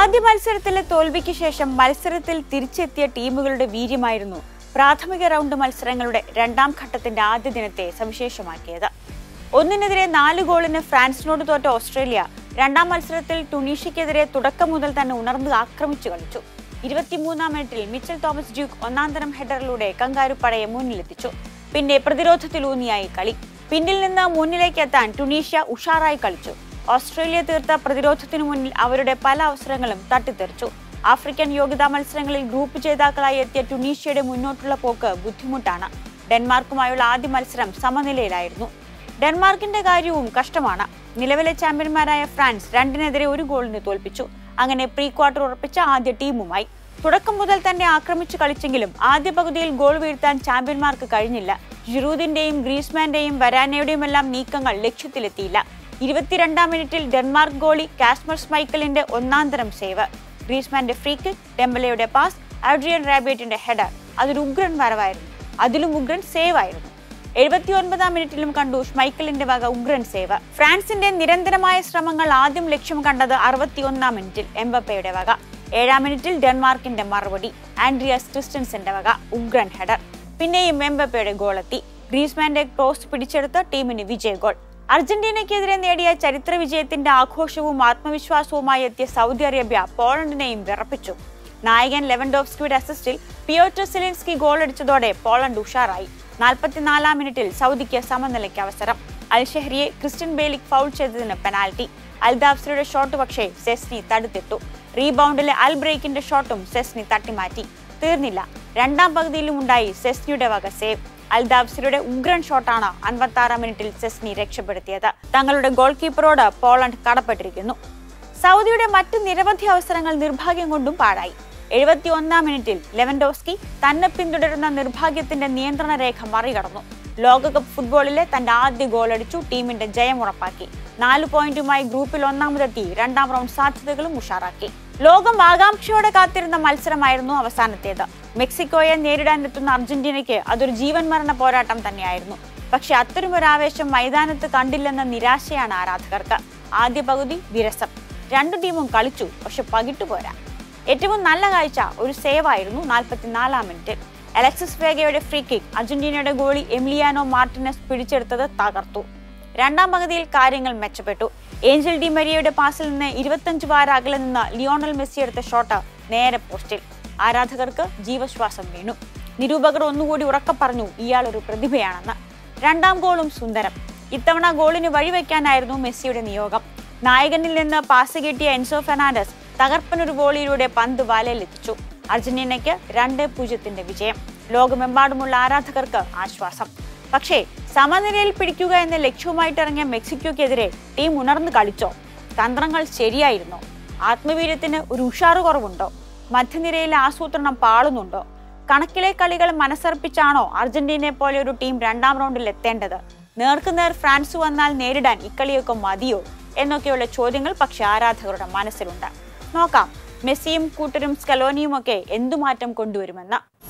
ആദ്യ മത്സരത്തിലെ തോൽവിക്ക് ശേഷം മത്സരത്തിൽ തിരിച്ചെത്തിയ ടീമുകളുടെ വീര്യമായിരുന്നു പ്രാഥമിക റൗണ്ട് മത്സരങ്ങളുടെ രണ്ടാം ഘട്ടത്തിന്റെ ആദ്യ ദിനത്തെ സവിശേഷമാക്കിയത് ഒന്നിനെതിരെ നാല് ഗോളിന് ഫ്രാൻസിനോട് തോറ്റ ഓസ്ട്രേലിയ രണ്ടാം മത്സരത്തിൽ ടുണീഷ്യക്കെതിരെ തുടക്കം മുതൽ തന്നെ ഉണർന്ന് ആക്രമിച്ചു കളിച്ചു ഇരുപത്തിമൂന്നാം മിനിറ്റിൽ മിച്ചൽ തോമസ് ഡ്യൂക്ക് ഒന്നാം തരം ഹെഡറിലൂടെ കങ്കാരുപ്പടയെ മുന്നിലെത്തിച്ചു പിന്നെ പ്രതിരോധത്തിലൂന്നിയായി കളി പിന്നിൽ നിന്ന് മുന്നിലേക്ക് എത്താൻ ടുണീഷ്യ ഉഷാറായി കളിച്ചു ഓസ്ട്രേലിയ തീർത്ത പ്രതിരോധത്തിനു മുന്നിൽ അവരുടെ പല അവസരങ്ങളും തട്ടിത്തെറിച്ചു ആഫ്രിക്കൻ യോഗ്യതാ മത്സരങ്ങളിൽ ഗ്രൂപ്പ് ജേതാക്കളായി എത്തിയ ടുണീഷ്യയുടെ മുന്നോട്ടുള്ള പോക്ക് ബുദ്ധിമുട്ടാണ് ഡെൻമാർക്കുമായുള്ള ആദ്യ മത്സരം സമനിലയിലായിരുന്നു ഡെൻമാർക്കിന്റെ കാര്യവും കഷ്ടമാണ് നിലവിലെ ചാമ്പ്യന്മാരായ ഫ്രാൻസ് രണ്ടിനെതിരെ ഒരു ഗോളിന് തോൽപ്പിച്ചു അങ്ങനെ പ്രീ ക്വാർട്ടർ ഉറപ്പിച്ച ആദ്യ ടീമുമായി തുടക്കം മുതൽ തന്നെ ആക്രമിച്ചു കളിച്ചെങ്കിലും ആദ്യ പകുതിയിൽ ഗോൾ വീഴ്ത്താൻ ചാമ്പ്യന്മാർക്ക് കഴിഞ്ഞില്ല ജിറൂദിന്റെയും ഗ്രീസ്മാന്റെയും വരാനയുടെയും എല്ലാം നീക്കങ്ങൾ ലക്ഷ്യത്തിലെത്തിയില്ല ഇരുപത്തിരണ്ടാം മിനിറ്റിൽ ഡെൻമാർക്ക് ഗോളി കാസ്മർ മൈക്കലിന്റെ ഒന്നാം തരം സേവ് ഗ്രീസ്മാന്റെ ഫ്രീ കിക്ക് ഡെംബലയുടെ പാസ് ആഡ്രിയൻ റാബിയറ്റിന്റെ ഹെഡർ അതൊരു ഉഗ്രൻ വരവായിരുന്നു അതിലും ഉഗ്രൻ സേവ് ആയിരുന്നു എഴുപത്തി ഒൻപതാം മിനിറ്റിലും കണ്ടു ഷ്മൈക്കലിന്റെ വക ഉഗ്രൻ സേവ് ഫ്രാൻസിന്റെ നിരന്തരമായ ശ്രമങ്ങൾ ആദ്യം ലക്ഷ്യം കണ്ടത് അറുപത്തിയൊന്നാം മിനിറ്റിൽ എംബപ്പയുടെ വക ഏഴാം മിനിറ്റിൽ ഡെൻമാർക്കിന്റെ മറുപടി ആൻഡ്രിയാസ് ക്രിസ്റ്റൻസിന്റെ വക ഉഗ്രൻ ഹെഡർ പിന്നെയും എംബപ്പയുടെ ഗോളെത്തി ഗ്രീസ്മാന്റെ ക്രോസ് പിടിച്ചെടുത്ത് ടീമിന് വിജയ ഗോൾ അർജന്റീനയ്ക്കെതിരെ നേടിയ ചരിത്ര വിജയത്തിന്റെ ആഘോഷവും ആത്മവിശ്വാസവുമായി എത്തിയ സൗദി അറേബ്യ പോളണ്ടിനെയും വിറപ്പിച്ചു നായകൻ ലെവൻഡോവ്സ്കിയുടെ അസിസ്റ്റിൽ പിയോറ്റർ സെലിൻസ്കി ഗോളടിച്ചതോടെ പോളണ്ട് ഉഷാറായി നാൽപ്പത്തിനാലാം മിനിറ്റിൽ സൗദിക്ക് സമനിലയ്ക്ക് അവസരം അൽഷഹരിയെ ക്രിസ്ത്യൻ ബേലിക് ഫൗൾ ചെയ്തതിന് പെനാൽറ്റി അൽദാഫ്സിയുടെ ഷോട്ട് പക്ഷേ സെസ്നി തടുത്തിട്ടു റീബൗണ്ടിലെ അൽ ബ്രേക്കിന്റെ ഷോട്ടും സെസ്നി തട്ടിമാറ്റി തീർന്നില്ല രണ്ടാം പകുതിയിലും ഉണ്ടായി സെസ്നിയുടെ വക സേവ് അൽദാബ്സിയുടെ ഉഗ്രൻ ഷോട്ടാണ് അൻപത്തി ആറാം മിനിറ്റിൽ സെസ്നി രക്ഷപ്പെടുത്തിയത് തങ്ങളുടെ ഗോൾ കീപ്പറോട് പോളണ്ട് കടപ്പെട്ടിരിക്കുന്നു സൗദിയുടെ മറ്റ് നിരവധി അവസരങ്ങൾ നിർഭാഗ്യം കൊണ്ടും പാഴായി എഴുപത്തി ഒന്നാം മിനിറ്റിൽ ലെവൻഡോസ്കി തന്നെ പിന്തുടരുന്ന നിർഭാഗ്യത്തിന്റെ നിയന്ത്രണ രേഖ മറികടന്നു ലോകകപ്പ് ഫുട്ബോളിലെ തന്റെ ആദ്യ ഗോളടിച്ചു ടീമിന്റെ ജയം ഉറപ്പാക്കി നാല് പോയിന്റുമായി ഗ്രൂപ്പിൽ ഒന്നാമതെത്തി രണ്ടാം റൗണ്ട് സാധ്യതകളും ഉഷാറാക്കി ലോകം ആകാംക്ഷയോടെ കാത്തിരുന്ന മത്സരമായിരുന്നു അവസാനത്തേത് മെക്സിക്കോയെ നേരിടാനെത്തുന്ന അർജന്റീനയ്ക്ക് അതൊരു ജീവൻ മരണ പോരാട്ടം തന്നെയായിരുന്നു പക്ഷെ അത്തരമൊരു ആവേശം മൈതാനത്ത് കണ്ടില്ലെന്ന നിരാശയാണ് ആരാധകർക്ക് ആദ്യ പകുതി വിരസം രണ്ടു ടീമും കളിച്ചു പക്ഷെ പകിട്ടുപോരാ ഏറ്റവും നല്ല കാഴ്ച ഒരു സേവായിരുന്നു നാൽപ്പത്തിനാലാം മിനിറ്റിൽ അലക്സിസ് വേഗയുടെ ഫ്രീ കിക്ക് അർജന്റീനയുടെ ഗോളി എമിലിയാനോ മാർട്ടിനസ് പിടിച്ചെടുത്തത് തകർത്തു രണ്ടാം പകുതിയിൽ കാര്യങ്ങൾ മെച്ചപ്പെട്ടു ഏഞ്ചൽ ഡി മരിയയുടെ പാസിൽ നിന്ന് ഇരുപത്തഞ്ച് വാര അകലെ നിന്ന് ലിയോണൽ മെസ്സി എടുത്ത ഷോട്ട് നേരെ പോസ്റ്റിൽ ആരാധകർക്ക് ജീവശ്വാസം വീണു നിരൂപകർ ഒന്നുകൂടി ഉറക്കെ പറഞ്ഞു ഇയാൾ ഒരു പ്രതിഭയാണെന്ന് രണ്ടാം ഗോളും സുന്ദരം ഇത്തവണ ഗോളിന് വഴിവെക്കാനായിരുന്നു മെസ്സിയുടെ നിയോഗം നായകനിൽ നിന്ന് പാസ് കിട്ടിയ എൻസോ ഫെർണാണ്ടസ് തകർപ്പനൊരു ഗോളിയിലൂടെ പന്ത് വലയിലെത്തിച്ചു അർജന്റീനയ്ക്ക് രണ്ട് പൂജ്യത്തിന്റെ വിജയം ലോകമെമ്പാടുമുള്ള ആരാധകർക്ക് ആശ്വാസം പക്ഷേ സമനിലയിൽ പിടിക്കുക എന്ന ലക്ഷ്യവുമായിട്ട് ഇറങ്ങിയ മെക്സിക്കോക്കെതിരെ ടീം ഉണർന്നു കളിച്ചോ തന്ത്രങ്ങൾ ശരിയായിരുന്നോ ആത്മവീര്യത്തിന് ഒരു ഉഷാറ് കുറവുണ്ടോ മധ്യനിരയിലെ ആസൂത്രണം പാളുന്നുണ്ടോ കണക്കിലെ കളികൾ മനസ്സർപ്പിച്ചാണോ അർജന്റീനയെ പോലെ ഒരു ടീം രണ്ടാം റൗണ്ടിൽ എത്തേണ്ടത് നേർക്കുനേർ ഫ്രാൻസ് വന്നാൽ നേരിടാൻ ഇക്കളിയൊക്കെ മതിയോ എന്നൊക്കെയുള്ള ചോദ്യങ്ങൾ പക്ഷെ ആരാധകരുടെ മനസ്സിലുണ്ട് നോക്കാം മെസ്സിയും കൂട്ടരും സ്കലോനിയും ഒക്കെ എന്തു മാറ്റം കൊണ്ടുവരുമെന്ന്